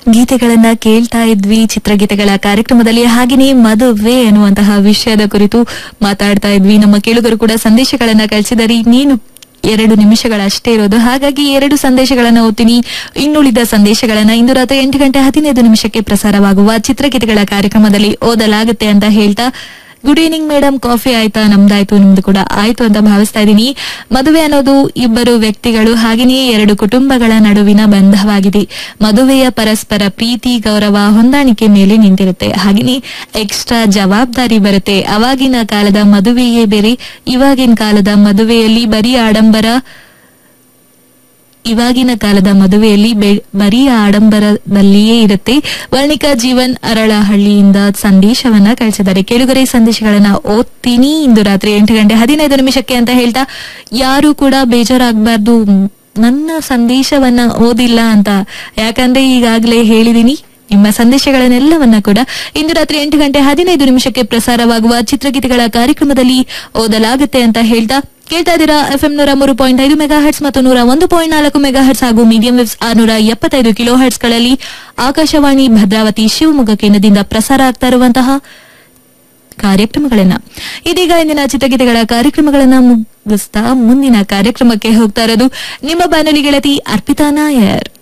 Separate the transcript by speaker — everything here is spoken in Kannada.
Speaker 1: ಗೀತೆಗಳನ್ನ ಕೇಳ್ತಾ ಇದ್ವಿ ಚಿತ್ರಗೀತೆಗಳ ಕಾರ್ಯಕ್ರಮದಲ್ಲಿ ಹಾಗೆಯೇ ಮದುವೆ ಅನ್ನುವಂತಹ ವಿಷಯದ ಕುರಿತು ಮಾತಾಡ್ತಾ ಇದ್ವಿ ನಮ್ಮ ಕೇಳುಗರು ಕೂಡ ಸಂದೇಶಗಳನ್ನ ಕಳಿಸಿದರೆ ನೀನು ಎರಡು ನಿಮಿಷಗಳಷ್ಟೇ ಇರೋದು ಹಾಗಾಗಿ ಎರಡು ಸಂದೇಶಗಳನ್ನ ಓದ್ತೀನಿ ಇನ್ನುಳಿದ ಸಂದೇಶಗಳನ್ನ ಇಂದು ರಾತ್ರಿ ಎಂಟು ಗಂಟೆ ಹದಿನೈದು ನಿಮಿಷಕ್ಕೆ ಪ್ರಸಾರವಾಗುವ ಚಿತ್ರಗೀತೆಗಳ ಕಾರ್ಯಕ್ರಮದಲ್ಲಿ ಓದಲಾಗುತ್ತೆ ಅಂತ ಹೇಳ್ತಾ ಗುಡ್ ಈವ್ನಿಂಗ್ ಮೇಡಮ್ ಕಾಫಿ ಆಯ್ತಾ ನಮ್ದಾಯ್ತು ನಿಮ್ದು ಕೂಡ ಆಯ್ತು ಅಂತ ಭಾವಿಸ್ತಾ ಇದ್ದೀನಿ ಮದುವೆ ಅನ್ನೋದು ಇಬ್ಬರು ವ್ಯಕ್ತಿಗಳು ಹಾಗೆಯೇ ಎರಡು ಕುಟುಂಬಗಳ ನಡುವಿನ ಬಂಧವಾಗಿದೆ ಮದುವೆಯ ಪರಸ್ಪರ ಪ್ರೀತಿ ಗೌರವ ಹೊಂದಾಣಿಕೆ ಮೇಲೆ ನಿಂತಿರುತ್ತೆ ಹಾಗೆಯೇ ಎಕ್ಸ್ಟ್ರಾ ಜವಾಬ್ದಾರಿ ಬರುತ್ತೆ ಅವಾಗಿನ ಕಾಲದ ಮದುವೆಯೇ ಬೇರೆ ಇವಾಗಿನ ಕಾಲದ ಮದುವೆಯಲ್ಲಿ ಬರೀ ಆಡಂಬರ ಇವಾಗಿನ ಕಾಲದ ಮದುವೆಯಲ್ಲಿ ಬೆ- ಬರೀ ಆಡಂಬರದಲ್ಲಿಯೇ ಇರುತ್ತೆ ವರ್ಣಿಕಾ ಜೀವನ್ ಅರಳಹಳ್ಳಿಯಿಂದ ಸಂದೇಶವನ್ನ ಕಳಿಸಿದ್ದಾರೆ ಕೇಳುಗರೆ ಈ ಸಂದೇಶಗಳನ್ನ ಓದ್ತೀನಿ ಇಂದು ರಾತ್ರಿ ಎಂಟು ಗಂಟೆ ಹದಿನೈದು ನಿಮಿಷಕ್ಕೆ ಅಂತ ಹೇಳ್ತಾ ಯಾರು ಕೂಡ ಬೇಜಾರಾಗಬಾರ್ದು ನನ್ನ ಸಂದೇಶವನ್ನ ಓದಿಲ್ಲ ಅಂತ ಯಾಕಂದ್ರೆ ಈಗಾಗಲೇ ಹೇಳಿದೀನಿ ನಿಮ್ಮ ಸಂದೇಶಗಳನ್ನೆಲ್ಲವನ್ನ ಕೂಡ ಇಂದು ರಾತ್ರಿ ಎಂಟು ಗಂಟೆ ಹದಿನೈದು ನಿಮಿಷಕ್ಕೆ ಪ್ರಸಾರವಾಗುವ ಚಿತ್ರಗೀತೆಗಳ ಕಾರ್ಯಕ್ರಮದಲ್ಲಿ ಓದಲಾಗುತ್ತೆ ಅಂತ ಹೇಳ್ತಾ ಕೇಳ್ತಾ ಇದ್ದೀರಾ ಎಫ್ಎಂ ನೂರ ಮೂರು ಪಾಯಿಂಟ್ ಐದು ಮೆಗಾ ಹರ್ಟ್ಸ್ ಮತ್ತು ನೂರ ಒಂದು ಪಾಯಿಂಟ್ ನಾಲ್ಕು ಮೆಗಾ ಹರ್ಟ್ಸ್ ಹಾಗೂ ಮೀಡಿಯಂ ವೇವ್ಸ್ ಆರ್ನೂರ ಎಪ್ಪತ್ತೈದು ಕಿಲೋ ಹರ್ಟ್ಸ್ಗಳಲ್ಲಿ ಆಕಾಶವಾಣಿ ಭದ್ರಾವತಿ ಶಿವಮೊಗ್ಗ ಕೇಂದ್ರದಿಂದ ಪ್ರಸಾರ ಆಗ್ತಾ ಇರುವಂತಹ ಕಾರ್ಯಕ್ರಮಗಳನ್ನ ಇದೀಗ ಇಂದಿನ ಚಿತ್ರಗೀತೆಗಳ ಕಾರ್ಯಕ್ರಮಗಳನ್ನ ಮುಗಿಸ್ತಾ ಮುಂದಿನ ಕಾರ್ಯಕ್ರಮಕ್ಕೆ ಹೋಗ್ತಾ ಇರೋದು ನಿಮ್ಮ ಬಾನುಲಿ ಗೆಳತಿ ಅರ್ಪಿತಾ ನಾಯರ್